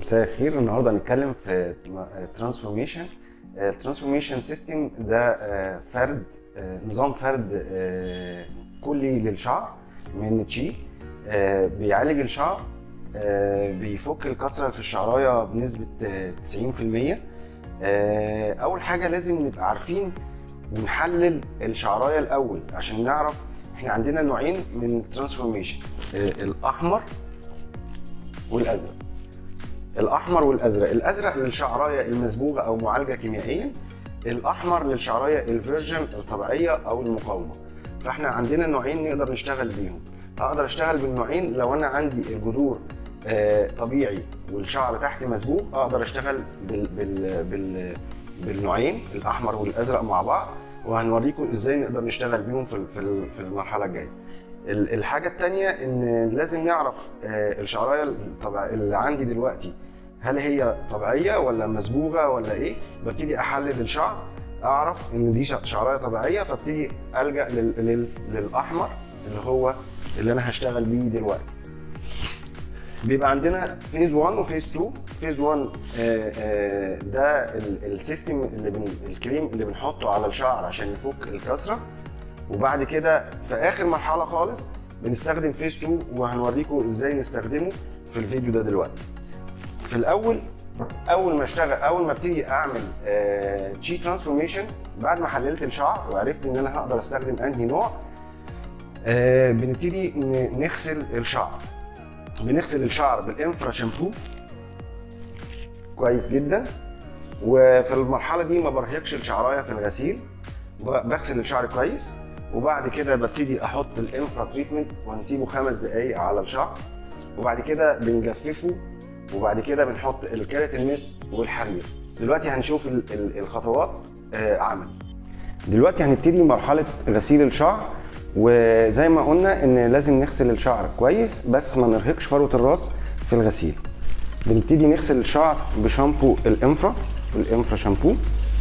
مساء الخير النهارده هنتكلم في ترانسفورميشن الترانسفورميشن سيستم ده آه، فرد آه، نظام فرد آه، كلي للشعر من تشي آه، بيعالج الشعر آه، بيفك الكسره في الشعرايه بنسبه آه، 90% آه، اول حاجه لازم نبقى عارفين ونحلل الشعرايه الاول عشان نعرف احنا عندنا نوعين من الترانسفورميشن الاحمر والازرق الاحمر والازرق الازرق للشعرايه المصبوغه او معالجه كيميائيا الاحمر للشعرايه الفيرجن الطبيعيه او المقاومه فاحنا عندنا نوعين نقدر نشتغل بيهم اقدر اشتغل بالنوعين لو انا عندي الجذور آه، طبيعي والشعر تحت مسبوغ اقدر اشتغل بال بال بال بالنوعين الاحمر والازرق مع بعض وهنوريكم ازاي نقدر نشتغل بيهم في في في المرحله الجايه ال- الحاجه الثانيه ان لازم نعرف آه، الشعرايه الطبيع- اللي عندي دلوقتي هل هي طبيعيه ولا مسبوغه ولا ايه ببتدي احلل الشعر اعرف ان دي ش- شعرايه طبيعيه فابتدي الجا لل... لل... للاحمر اللي هو اللي انا هشتغل بيه دلوقتي بيبقى عندنا فيز 1 وفيز 2 فيز 1 آه، آه، ده ال- السيستم اللي بن... الكريم اللي بنحطه على الشعر عشان يفك الكسره وبعد كده في اخر مرحله خالص بنستخدم فيز 2 وهنوريكم ازاي نستخدمه في الفيديو ده دلوقتي في الاول اول ما اشتغل اول ما ابتدي اعمل تشي ترانسفورميشن بعد ما حللت الشعر وعرفت ان انا هقدر استخدم انهي نوع آه، بنبتدي ن- نغسل الشعر بنغسل الشعر بالانفرا شامبو كويس جدا وفي المرحله دي ما برهقش الشعرايه في الغسيل ب- بغسل الشعر كويس وبعد كده ببتدي احط الانفرا تريتمنت وهنسيبه خمس دقايق على الشعر وبعد كده بنجففه وبعد كده بنحط الكيراتين ميست والحرير دلوقتي هنشوف ال- ال- الخطوات آه، عمل دلوقتي هنبتدي مرحله غسيل الشعر وزي ما قلنا ان لازم نغسل الشعر كويس بس ما نرهقش فروه الراس في الغسيل بنبتدي نغسل الشعر بشامبو الانفرا الانفرا شامبو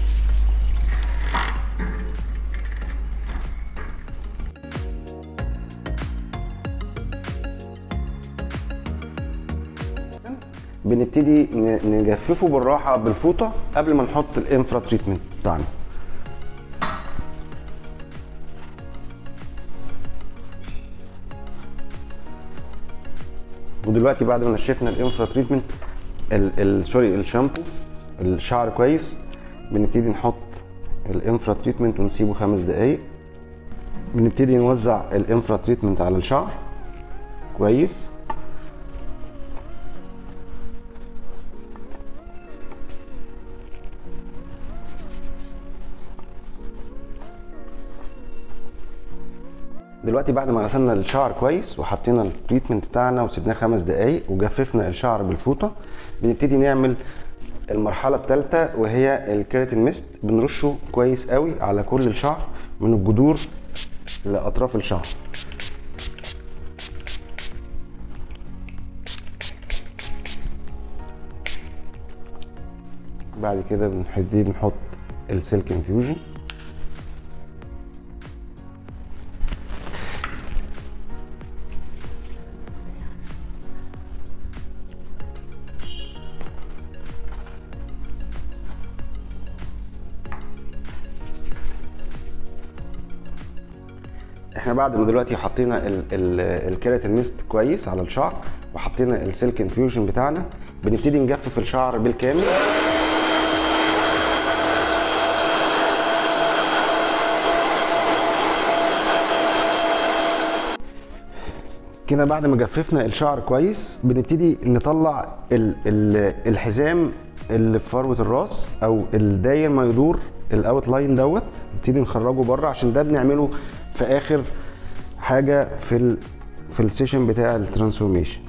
بنبتدي ن- نجففه بالراحه بالفوطه قبل ما نحط الانفرا تريتمنت بتاعنا ودلوقتي بعد ما نشفنا الانفرا تريتمنت ال- ال- سوري الشامبو الشعر كويس بنبتدي نحط الانفرا تريتمنت ونسيبه خمس دقايق بنبتدي نوزع الانفرا تريتمنت على الشعر كويس دلوقتي بعد ما غسلنا الشعر كويس وحطينا التريتمنت بتاعنا وسيبناه خمس دقايق وجففنا الشعر بالفوطه بنبتدي نعمل المرحله الثالثه وهي الكيراتين ميست بنرشه كويس قوي على كل الشعر من الجذور لاطراف الشعر بعد كده بنبتدي نحط السلك انفيوجن احنا بعد ما دلوقتي حطينا ال- ال- الكيراتين ميست كويس على الشعر وحطينا السلك انفيوجن بتاعنا بنبتدي نجفف الشعر بالكامل كده بعد ما جففنا الشعر كويس بنبتدي نطلع ال ال الحزام اللي في فروه الراس او الداير ما يدور الاوت لاين دوت نبتدي نخرجه بره عشان ده بنعمله في اخر حاجه في ال في السيشن بتاع الترانسفورميشن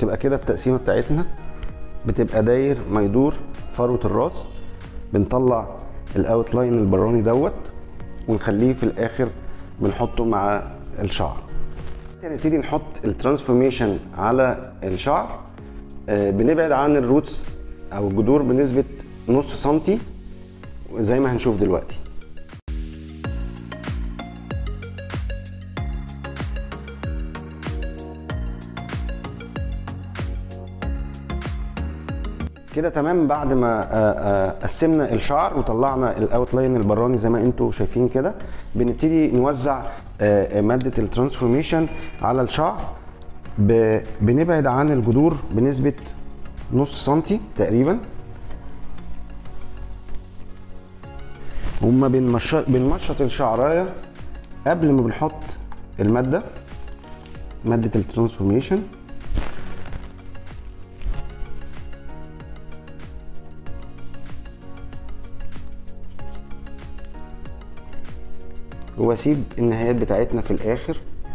بتبقى كده التقسيمه بتاعتنا بتبقى داير ما يدور فروه الراس بنطلع الاوت لاين البراني دوت ونخليه في الاخر بنحطه مع الشعر نبتدي نحط الترانسفورميشن على الشعر آه، بنبعد عن الروتس او الجذور بنسبه نص سنتي زي ما هنشوف دلوقتي كده تمام بعد ما آه، آه، قسمنا الشعر وطلعنا الاوت لاين البراني زي ما انتم شايفين كده بنبتدي نوزع آه، ماده الترانسفورميشن على الشعر ب- بنبعد عن الجذور بنسبه نص سنتي تقريبا وما بنمشط بنمشط الشعرايه قبل ما بنحط الماده ماده الترانسفورميشن واسيب النهايات بتاعتنا في الاخر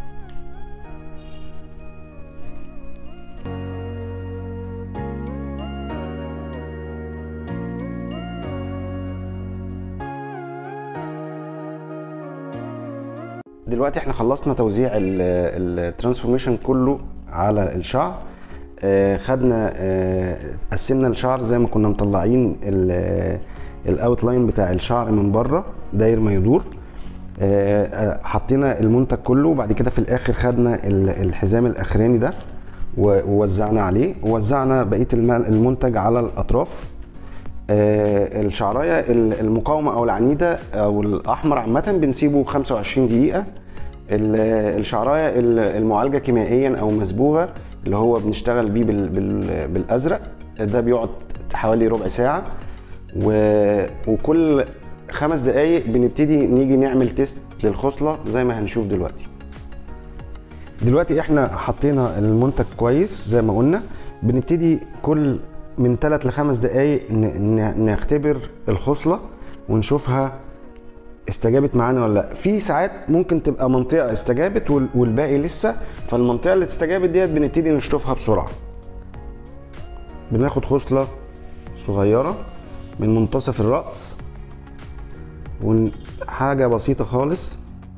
دلوقتي احنا خلصنا توزيع الترانسفورميشن كله على الشعر آه، خدنا آه، قسمنا الشعر زي ما كنا مطلعين الاوت لاين بتاع الشعر من بره داير ما يدور آه، آه، حطينا المنتج كله وبعد كده في الاخر خدنا ال- الحزام الاخراني ده و- ووزعنا عليه ووزعنا بقيه الم- المنتج على الاطراف آه، الشعرايه ال- المقاومه او العنيده او الاحمر عامه بنسيبه 25 دقيقه ال- الشعرايه ال- المعالجه كيميائيا او مسبوغه اللي هو بنشتغل بيه بال- بال- بالازرق ده بيقعد حوالي ربع ساعه و... وكل خمس دقايق بنبتدي نيجي نعمل تيست للخصله زي ما هنشوف دلوقتي دلوقتي احنا حطينا المنتج كويس زي ما قلنا بنبتدي كل من 3 ل 5 دقايق ن- ن- نختبر الخصله ونشوفها استجابت معانا ولا لا في ساعات ممكن تبقى منطقه استجابت وال- والباقي لسه فالمنطقه اللي استجابت ديت بنبتدي نشطفها بسرعه بناخد خصله صغيره من منتصف الراس وحاجه بسيطه خالص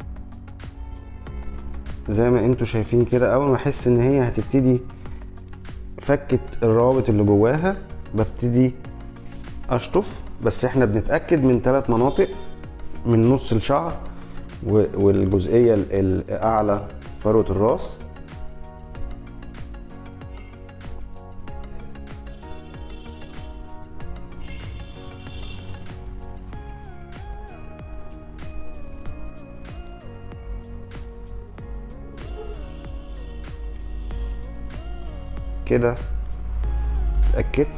زي ما انتوا شايفين كده اول ما احس ان هي هتبتدي فكت الروابط اللي جواها ببتدي اشطف بس احنا بنتاكد من ثلاث مناطق من نص الشعر و- والجزئيه ال- الاعلى فروه الراس كده اتاكدت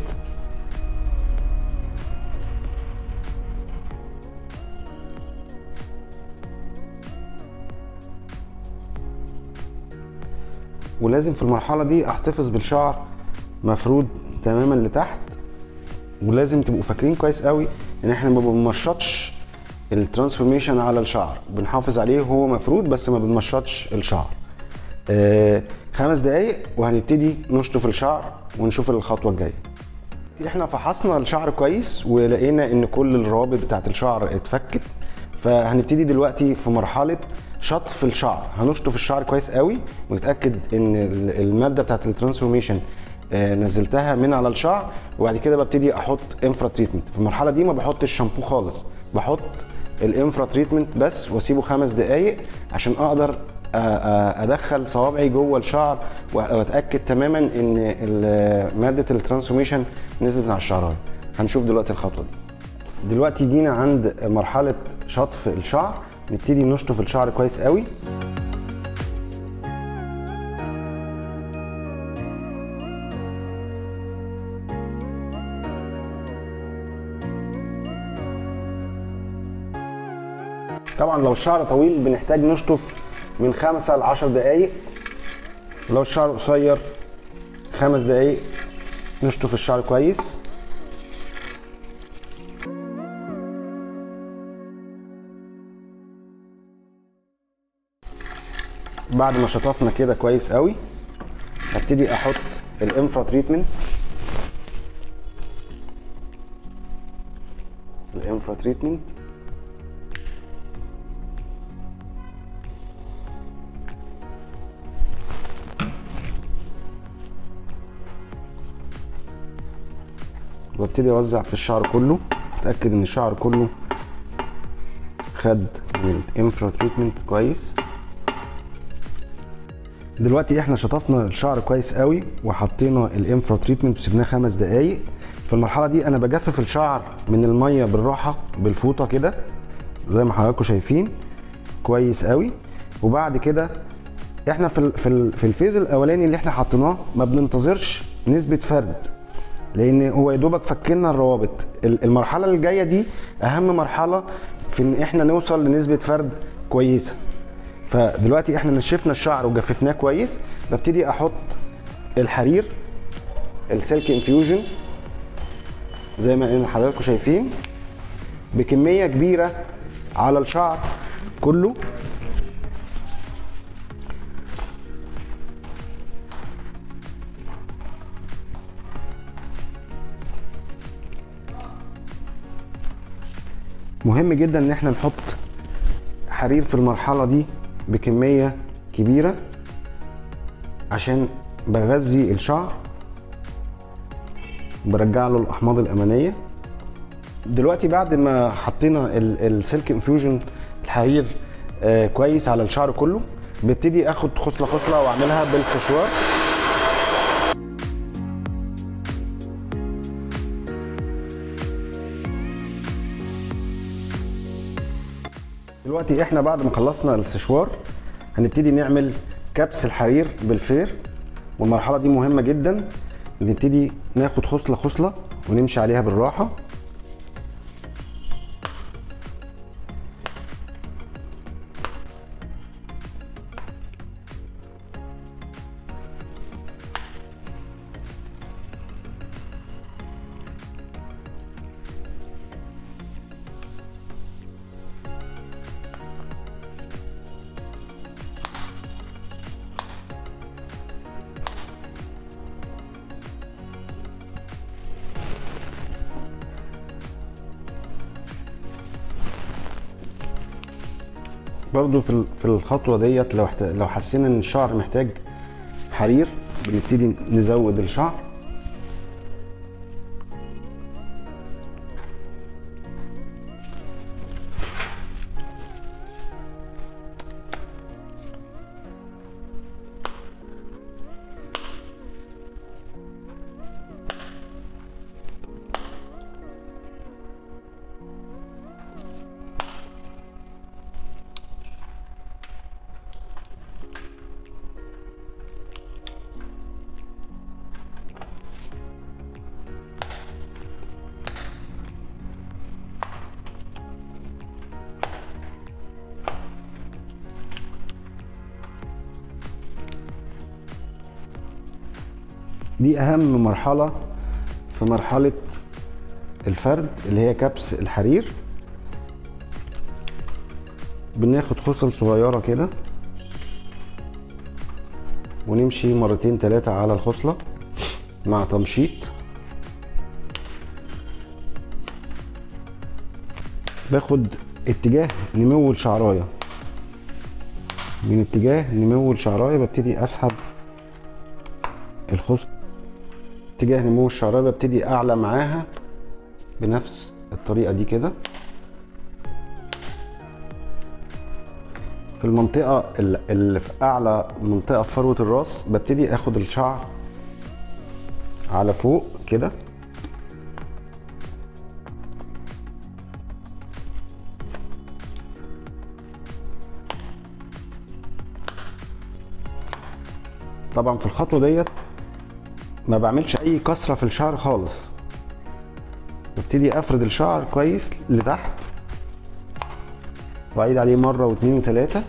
ولازم في المرحله دي احتفظ بالشعر مفرود تماما لتحت ولازم تبقوا فاكرين كويس قوي ان احنا ما بنمشطش الترانسفورميشن على الشعر بنحافظ عليه وهو مفرود بس ما بنمشطش الشعر آه خمس دقايق وهنبتدي نشطف الشعر ونشوف الخطوه الجايه احنا فحصنا الشعر كويس ولقينا ان كل الروابط بتاعت الشعر اتفكت فهنبتدي دلوقتي في مرحله شطف الشعر هنشطف الشعر كويس قوي ونتاكد ان ال- الماده بتاعت الترانسفورميشن آه، نزلتها من على الشعر وبعد كده ببتدي احط انفرا تريتمنت في المرحله دي ما بحطش شامبو خالص بحط الانفرا تريتمنت بس واسيبه خمس دقائق عشان اقدر أ- أ- ادخل صوابعي جوه الشعر واتاكد تماما ان ال- ماده الترانسفورميشن نزلت على الشعرايه هنشوف دلوقتي الخطوه دي دلوقتي جينا عند مرحله شطف الشعر نبتدي نشطف الشعر كويس قوي طبعا لو الشعر طويل بنحتاج نشطف من خمسة ل 10 دقايق لو الشعر قصير خمس دقايق نشطف الشعر كويس بعد ما شطفنا كده كويس قوي هبتدي احط الانفرا تريتمنت الانفرا تريتمنت وابتدي اوزع في الشعر كله اتاكد ان الشعر كله خد من الانفرا تريتمنت كويس دلوقتي احنا شطفنا الشعر كويس قوي وحطينا الانفرا تريتمنت وسيبناه خمس دقايق في المرحله دي انا بجفف الشعر من الميه بالراحه بالفوطه كده زي ما حضراتكم شايفين كويس قوي وبعد كده احنا في ال- في ال- في الفيز الاولاني اللي احنا حطيناه ما بننتظرش نسبه فرد لان هو يا دوبك فكنا الروابط ال- المرحله اللي جايه دي اهم مرحله في ان احنا نوصل لنسبه فرد كويسه فدلوقتي احنا نشفنا الشعر وجففناه كويس ببتدي احط الحرير السلك انفيوجن زي ما ان حضراتكم شايفين بكميه كبيره على الشعر كله مهم جدا ان احنا نحط حرير في المرحله دي بكميه كبيره عشان بغذي الشعر برجع له الاحماض الامانيه دلوقتي بعد ما حطينا ال- السلك انفيوجن الحرير آه كويس على الشعر كله ببتدي اخد خصله خصله واعملها بالسشوار دلوقتي احنا بعد ما خلصنا السشوار هنبتدي نعمل كبس الحرير بالفير والمرحله دي مهمه جدا نبتدي ناخد خصله خصله ونمشي عليها بالراحه برضو في ال- في الخطوه ديت لو احت- لو حسينا ان الشعر محتاج حرير بنبتدي نزود الشعر دي اهم مرحله في مرحله الفرد اللي هي كبس الحرير بناخد خصل صغيره كده ونمشي مرتين ثلاثه على الخصله مع تمشيط باخد اتجاه نمو الشعرايه من اتجاه نمو الشعرايه ببتدي اسحب الخص اتجاه نمو الشعرايه ببتدي اعلى معاها بنفس الطريقه دي كده في المنطقه ال- اللي في اعلى منطقه في فروه الراس ببتدي اخد الشعر على فوق كده طبعا في الخطوه ديت ما بعملش اي كسره في الشعر خالص ببتدي افرد الشعر كويس لتحت واعيد عليه مره واثنين وثلاثه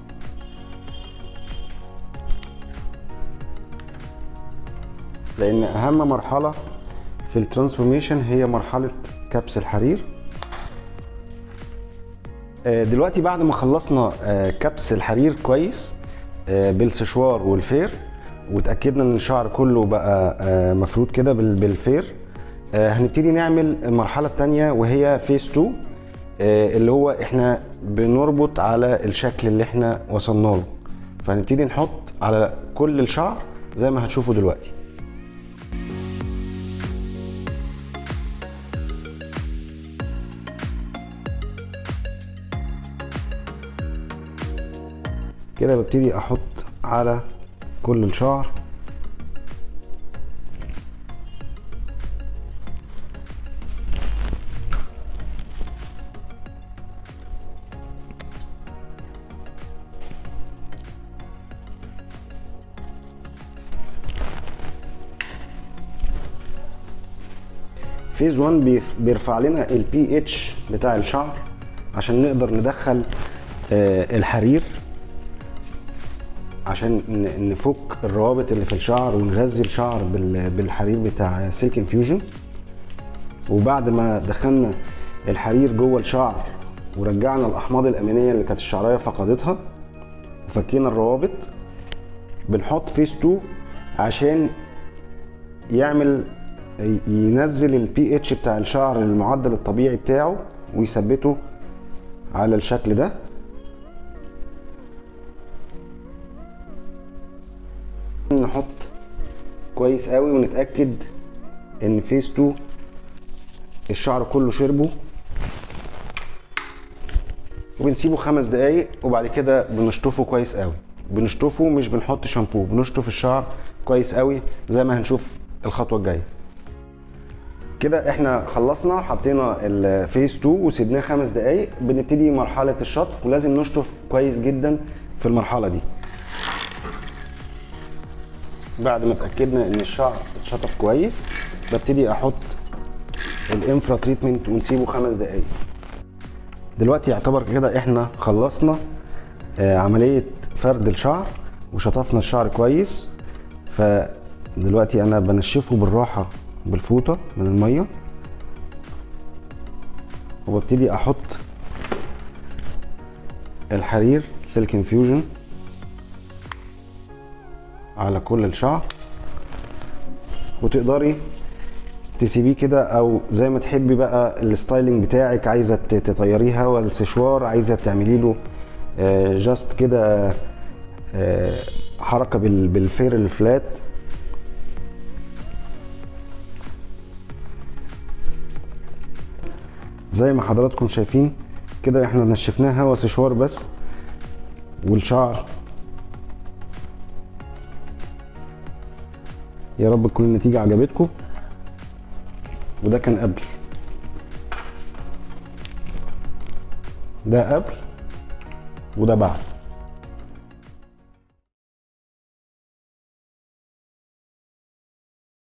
لان اهم مرحله في الترانسفورميشن هي مرحله كبس الحرير آه، دلوقتي بعد ما خلصنا آه، كبس الحرير كويس آه، بالسشوار والفير وتاكدنا ان الشعر كله بقى آه، مفرود كده بال- بالفير آه، هنبتدي نعمل المرحله الثانيه وهي فيس 2 آه، اللي هو احنا بنربط على الشكل اللي احنا وصلنا له فهنبتدي نحط على كل الشعر زي ما هتشوفوا دلوقتي كده ببتدي احط على كل الشعر فيز 1 بيف- بيرفع لنا البي اتش بتاع الشعر عشان نقدر ندخل آه، الحرير عشان ن- نفك الروابط اللي في الشعر ونغذي الشعر بال- بالحرير بتاع سيلك انفيوجن وبعد ما دخلنا الحرير جوه الشعر ورجعنا الاحماض الامينيه اللي كانت الشعرايه فقدتها وفكينا الروابط بنحط فيس 2 عشان يعمل ي- ينزل البي اتش بتاع الشعر للمعدل الطبيعي بتاعه ويثبته على الشكل ده نحط كويس قوي ونتاكد ان فيس 2 الشعر كله شربه وبنسيبه خمس دقايق وبعد كده بنشطفه كويس قوي بنشطفه مش بنحط شامبو بنشطف الشعر كويس قوي زي ما هنشوف الخطوه الجايه كده احنا خلصنا حطينا الفيس 2 وسيبناه خمس دقايق بنبتدي مرحله الشطف ولازم نشطف كويس جدا في المرحله دي بعد ما اتاكدنا ان الشعر اتشطف كويس ببتدي احط الانفرا تريتمنت ونسيبه خمس دقايق دلوقتي يعتبر كده احنا خلصنا آه، عمليه فرد الشعر وشطفنا الشعر كويس فدلوقتي انا بنشفه بالراحه بالفوطه من الميه وببتدي احط الحرير سلك انفيوجن على كل الشعر وتقدري تسيبيه كده او زي ما تحبي بقى الستايلنج بتاعك عايزه ت- تطيريها ولا السشوار عايزه تعملي له جاست كده آه، حركه بال- بالفير الفلات زي ما حضراتكم شايفين كده احنا نشفناها هوا سشوار بس والشعر يا رب تكون النتيجة عجبتكم وده كان قبل ده قبل وده بعد